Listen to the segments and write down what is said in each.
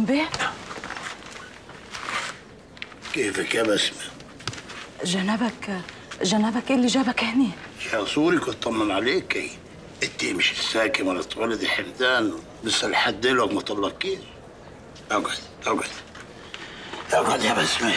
هارون بيه كيفك يا بسمة؟ جنابك جنابك ايه اللي جابك هنا يا صوري كنت طمن عليكي انت مش الساكن ولا تولدي حمدان لسه لحد دلوقتي ما طلقكيش اقعد اقعد اقعد يا بسمة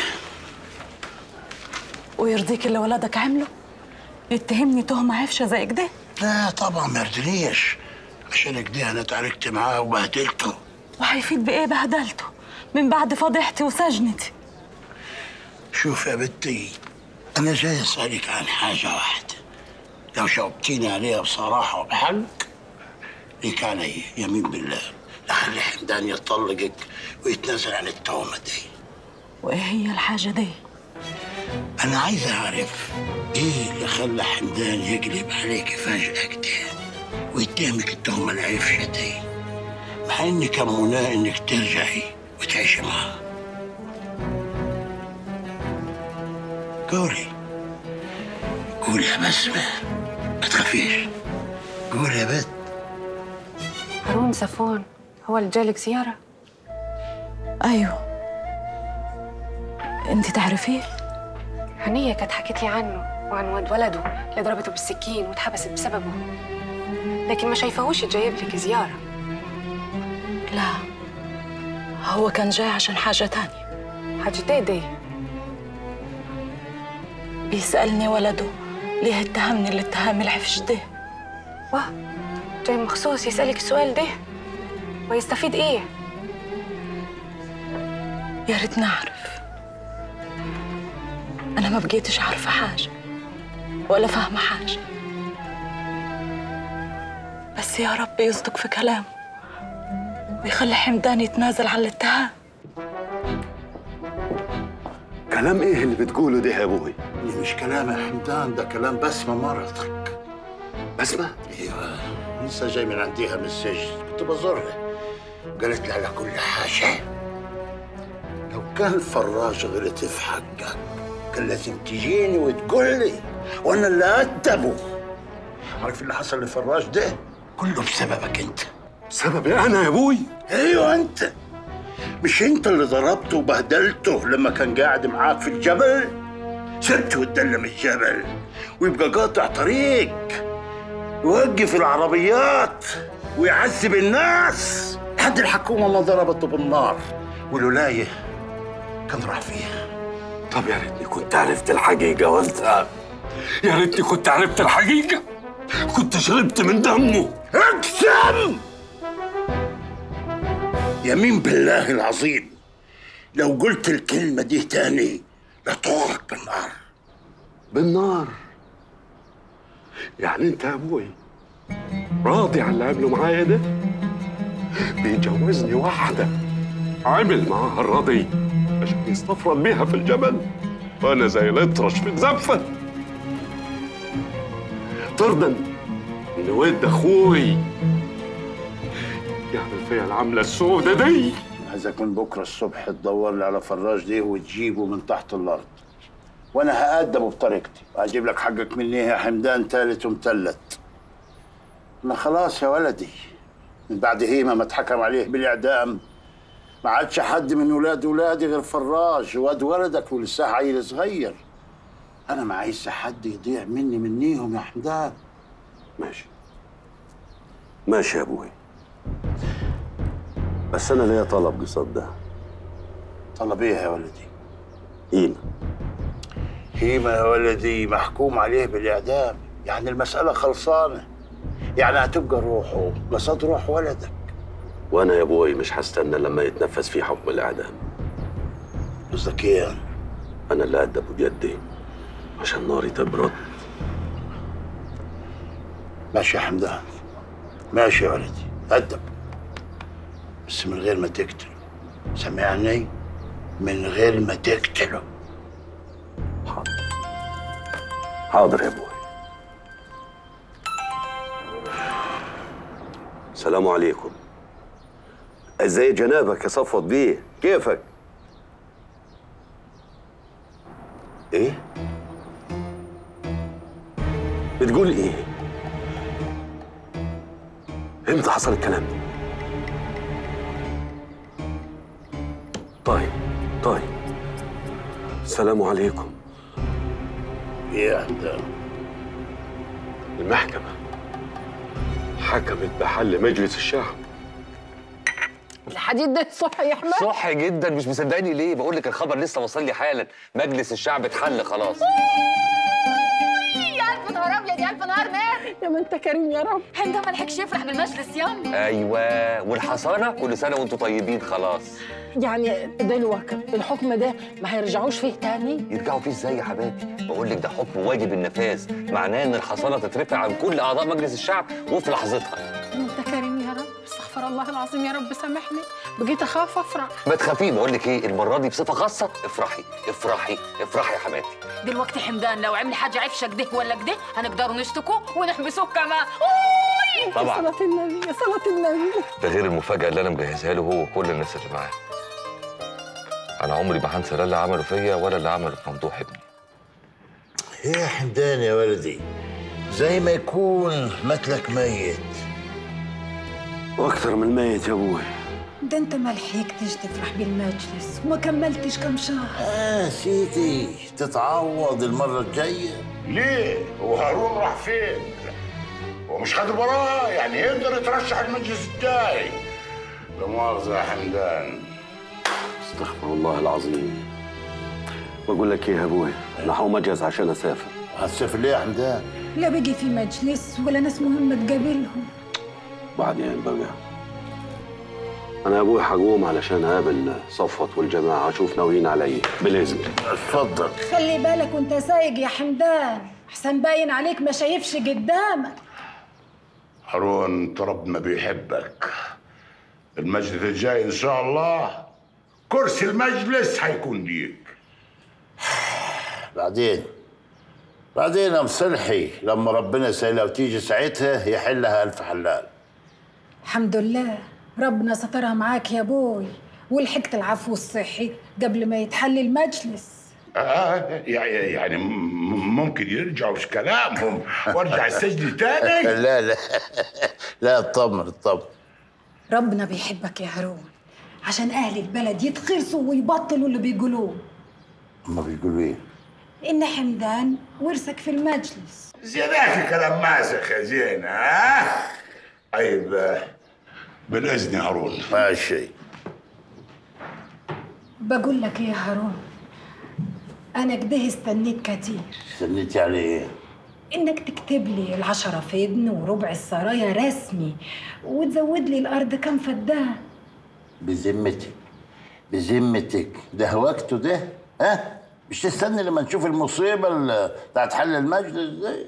ويرضيك اللي ولدك عمله يتهمني تهمة عفشة زي كده لا طبعا ما يرضنيش عشان كده انا اتعاركت معاه وبهدلته وهيفيد بايه بهدلته من بعد فضيحتي وسجنتي شوف يا بنتي انا جاي اسالك عن حاجه واحده لو جاوبتيني عليها بصراحه وبحق ليك علي يمين بالله لخلي حمدان يطلقك ويتنازل عن التهمه دي وايه هي الحاجة دي انا عايز اعرف ايه اللي خلى حمدان يقلب عليك فجاه كده ويتهمك التهمه العفشه دي مع ان كان مناه انك ترجعي وتعيشي معاه قولي قولي يا بسمة ما تخافيش قولي يا بنت هارون صفوان هو اللي جالك زيارة؟ ايوه انت تعرفيه هنية كانت حكت لي عنه وعن ولد ولده اللي ضربته بالسكين واتحبست بسببه لكن ما شايفاهوش جايب لك زيارة لا هو كان جاي عشان حاجة تانية حاجة ايه دي؟ بيسألني ولده ليه اتهمني الاتهام العفش ده واه جاي مخصوص يسألك السؤال ده ويستفيد ايه؟ يا ريت نعرف انا ما بقيتش عارفة حاجة ولا فاهمة حاجة بس يا رب يصدق في كلامه ويخلي حمدان يتنازل عن الاتهام كلام ايه اللي بتقوله ده يا ابوي اللي مش كلام يا حمدان ده كلام بسمة مرتك بسمة ايوه لسه جاي من عنديها من السجن كنت بزورها قالت لي على كل حاجة لو كان فراج غلط في حقك كان لازم تجيني وتقول لي وانا اللي ادبه عارف اللي حصل لفراج ده كله بسببك انت سببي انا يا ابوي ايوه انت مش انت اللي ضربته وبهدلته لما كان قاعد معاك في الجبل سبته وتدلم الجبل ويبقى قاطع طريق يوقف العربيات ويعذب الناس لحد الحكومه ما ضربته بالنار والولايه كان راح فيها طب يا ريتني كنت عرفت الحقيقة وقتها يا ريتني كنت عرفت الحقيقة كنت شربت من دمه اقسم يمين بالله العظيم لو قلت الكلمه دي تاني لطورك بالنار بالنار يعني انت يا ابوي راضي على اللي عمله معايا ده بيجوزني واحدة عمل معاها الراضي عشان يستفرد بيها في الجبل وانا زي الاطرش في الزفة ترضى ان ود اخوي يعمل فيا العملة السودة دي عايزك من بكره الصبح تدور لي على فراج دي وتجيبه من تحت الارض وانا هأدبه بطريقتي وهجيب لك حقك مني يا حمدان تالت ومتلت ما خلاص يا ولدي من بعد هيما ما اتحكم عليه بالاعدام ما عادش حد من ولاد ولادي غير فراج واد ولدك ولسه عيل صغير انا ما عايز حد يضيع مني منيهم يا حمدان ماشي ماشي يا ابوي بس انا ليا طلب قصاد ده طلب ايه يا ولدي هيما هيما يا ولدي محكوم عليه بالإعدام يعني المسألة خلصانة يعني هتبقى روحه قصاد روح ولدك وانا يا ابوي مش هستنى لما يتنفذ فيه حكم الاعدام قصدك ايه انا اللي ادبه بيدي عشان ناري تبرد ماشي يا حمدان ماشي يا ولدي أدب بس من غير ما تقتله سمعني من غير ما تقتله حاضر حاضر يا ابوي السلام عليكم ازاي جنابك يا صفوت بيه كيفك ايه بتقول ايه امتى حصل الكلام ده طيب طيب السلام عليكم يا حمدان المحكمة حكمت بحل مجلس الشعب الحديد ده صح يا احمد صح جدا مش مصدقني ليه بقول لك الخبر لسه وصل لي حالا مجلس الشعب اتحل خلاص يا الف نهار ابيض يا الف نهار مات يا ما انت كريم يا رب حمدان ما لحقش يفرح بالمجلس ياما ايوه والحصانه كل سنه وانتم طيبين خلاص يعني دلوقتي الحكم ده ما هيرجعوش فيه تاني يرجعوا فيه ازاي يا حبايبي بقول لك ده حكم واجب النفاذ معناه ان الحصانه تترفع عن كل اعضاء مجلس الشعب وفي لحظتها يا ما انت كريم يا رب استغفر الله العظيم يا رب سامحني بقيت اخاف افرح ما تخافي بقول لك ايه المره دي بصفه خاصه افرحي افرحي افرحي يا حماتي دلوقتي حمدان لو عمل حاجه عفشه كده ولا كده هنقدروا نشتكوا ونحبسوه كمان طبعا صلاة النبي يا صلاة النبي ده غير المفاجاه اللي انا مجهزها له هو وكل الناس اللي معاه انا عمري ما هنسى لا اللي عمله فيا ولا اللي عمله في ممدوح ابني يا حمدان يا ولدي زي ما يكون مثلك ميت واكثر من ميت يا ابوي ده انت ما لحقتش تفرح بالمجلس وما كملتش كم شهر آه سيدي تتعوض المرة الجاية ليه؟ هو هارون راح فين؟ هو مش خد وراه يعني يقدر يترشح المجلس الجاي لا مؤاخذة يا حمدان استغفر الله العظيم بقول لك ايه يا ابوي انا هقوم اجهز عشان اسافر هتسافر ليه يا حمدان؟ لا بقي في مجلس ولا ناس مهمة تقابلهم بعدين بقى انا يا ابوي هقوم علشان اقابل صفوت والجماعه اشوف ناويين على ايه بالاذن اتفضل خلي بالك وانت سايق يا حمدان احسن باين عليك ما شايفش قدامك هارون انت ربنا بيحبك المجلس الجاي ان شاء الله كرسي المجلس هيكون ليك بعدين بعدين يا مصلحي لما ربنا يسهلها وتيجي ساعتها يحلها ألف حلال الحمد لله ربنا سترها معاك يا بوي ولحقت العفو الصحي قبل ما يتحل المجلس آه يعني يعني م- ممكن يرجعوا في كلامهم وارجع السجن تاني لا لا لا اطمن اطمن ربنا بيحبك يا هارون عشان أهل البلد يتخرسوا ويبطلوا اللي بيقولوه هما بيقولوا ايه؟ إن حمدان ورثك في المجلس زيناك كلام ماسخ يا زين ها طيب آه، بالاذن يا هارون ماشي بقول لك إيه يا هارون أنا كده استنيت كتير استنيتي على ايه؟ إنك تكتب لي العشرة فدن وربع السرايا رسمي وتزود لي الأرض كم فدان بذمتك بذمتك ده وقته ده ها؟ مش تستني لما نشوف المصيبة اللي بتاعت حل المجلس دي